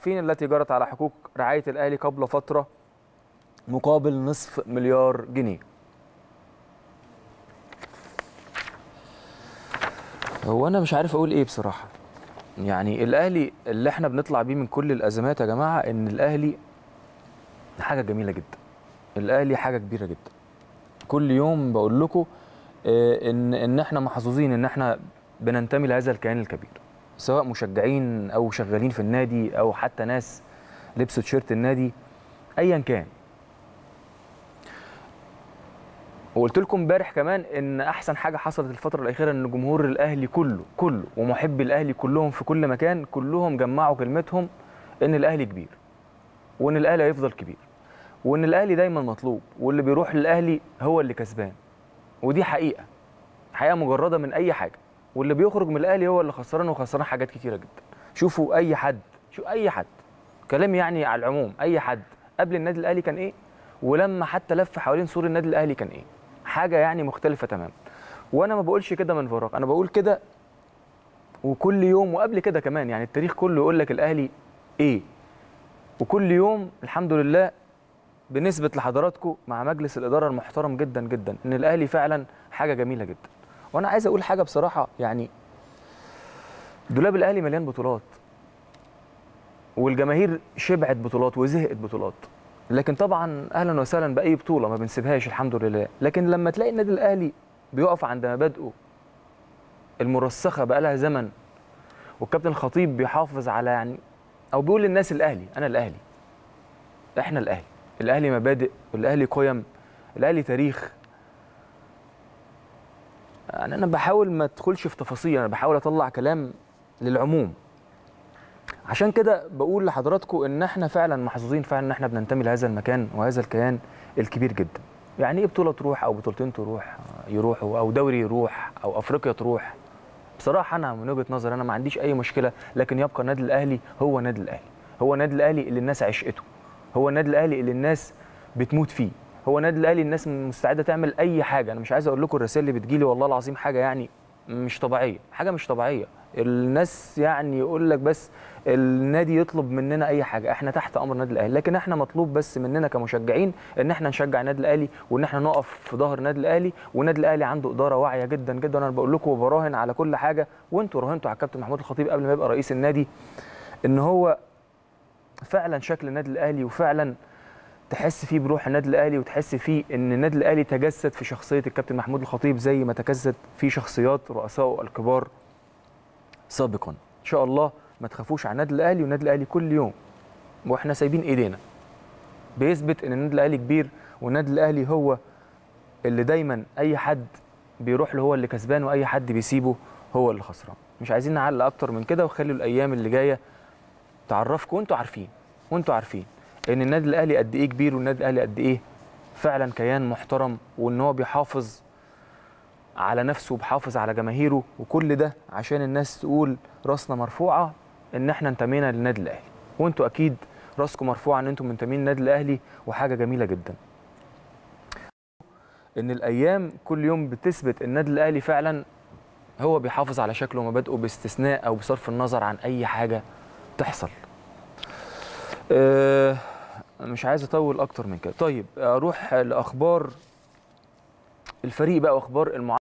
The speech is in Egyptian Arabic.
عارفين التي جرت على حقوق رعايه الاهلي قبل فتره مقابل نصف مليار جنيه هو انا مش عارف اقول ايه بصراحه يعني الاهلي اللي احنا بنطلع بيه من كل الازمات يا جماعه ان الاهلي حاجه جميله جدا الاهلي حاجه كبيره جدا كل يوم بقول لكم آه، ان ان احنا محظوظين ان احنا بننتمي لهذا الكيان الكبير سواء مشجعين او شغالين في النادي او حتى ناس لبسوا تيشيرت النادي ايا كان وقلت لكم امبارح كمان ان احسن حاجه حصلت الفتره الاخيره ان جمهور الاهلي كله كله ومحبي الاهلي كلهم في كل مكان كلهم جمعوا كلمتهم ان الاهلي كبير وان الاهلي هيفضل كبير وان الاهلي دايما مطلوب واللي بيروح للاهلي هو اللي كسبان ودي حقيقه حقيقه مجرده من اي حاجه واللي بيخرج من الاهلي هو اللي خسران وخسران حاجات كتيره جدا شوفوا اي حد شو اي حد كلام يعني على العموم اي حد قبل النادي الاهلي كان ايه ولما حتى لف حوالين سور النادي الاهلي كان ايه حاجه يعني مختلفه تماما وانا ما بقولش كده من فراغ انا بقول كده وكل يوم وقبل كده كمان يعني التاريخ كله يقول لك الاهلي ايه وكل يوم الحمد لله بنثبت لحضراتكم مع مجلس الاداره المحترم جدا جدا ان الاهلي فعلا حاجه جميله جدا وانا عايز اقول حاجه بصراحه يعني دولاب الاهلي مليان بطولات والجماهير شبعت بطولات وزهقت بطولات لكن طبعا اهلا وسهلا باي بطوله ما بنسيبهاش الحمد لله لكن لما تلاقي النادي الاهلي بيقف عند مبادئه المرسخه بقالها زمن والكابتن الخطيب بيحافظ على يعني او بيقول للناس الاهلي انا الاهلي احنا الاهلي الاهلي مبادئ والاهلي قيم الاهلي تاريخ يعني انا بحاول ما ادخلش في تفاصيل انا بحاول اطلع كلام للعموم عشان كده بقول لحضراتكم ان احنا فعلا محظوظين فعلا ان احنا بننتمي لهذا المكان وهذا الكيان الكبير جدا يعني ايه بطوله تروح او بطولتين تروح يروحوا او دوري يروح او افريقيا تروح بصراحه انا من وجهه نظري انا ما عنديش اي مشكله لكن يبقى النادي الاهلي هو النادي الاهلي هو النادي الاهلي اللي الناس عشقته هو النادي الاهلي اللي الناس بتموت فيه هو النادي الاهلي الناس مستعده تعمل اي حاجه انا مش عايز اقول لكم الرسائل اللي بتجيلي والله العظيم حاجه يعني مش طبيعيه حاجه مش طبيعيه الناس يعني يقول لك بس النادي يطلب مننا اي حاجه احنا تحت امر النادي الاهلي لكن احنا مطلوب بس مننا كمشجعين ان احنا نشجع النادي الاهلي وان احنا نقف في ظهر النادي الاهلي والنادي الاهلي عنده اداره واعيه جدا جدا انا بقول لكم وبراهن على كل حاجه وانتوا راهنتوا على الكابتن محمود الخطيب قبل ما يبقى رئيس النادي ان هو فعلا شكل النادي الاهلي وفعلا تحس فيه بروح النادي الاهلي وتحس فيه ان النادي الاهلي تجسد في شخصيه الكابتن محمود الخطيب زي ما تجسد في شخصيات رؤسائه الكبار سابقا ان شاء الله ما تخافوش على النادي الاهلي والنادي الاهلي كل يوم واحنا سايبين ايدينا بيثبت ان النادي الاهلي كبير والنادي الاهلي هو اللي دايما اي حد بيروح له هو اللي كسبان واي حد بيسيبه هو اللي خسران مش عايزين نعلق اكتر من كده وخلوا الايام اللي جايه تعرفكم وانتوا عارفين وانتوا عارفين ان النادي الاهلي قد ايه كبير والنادي الاهلي قد ايه فعلا كيان محترم وان هو بيحافظ على نفسه وبيحافظ على جماهيره وكل ده عشان الناس تقول راسنا مرفوعه ان احنا انتمينا للنادي الاهلي وانتوا اكيد راسكم مرفوعه ان انتم منتمين للنادي الاهلي وحاجه جميله جدا ان الايام كل يوم بتثبت النادي الاهلي فعلا هو بيحافظ على شكله ومبادئه باستثناء او بصرف النظر عن اي حاجه تحصل أه مش عايز اطول اكتر من كده طيب اروح لاخبار الفريق بقى واخبار المعارضه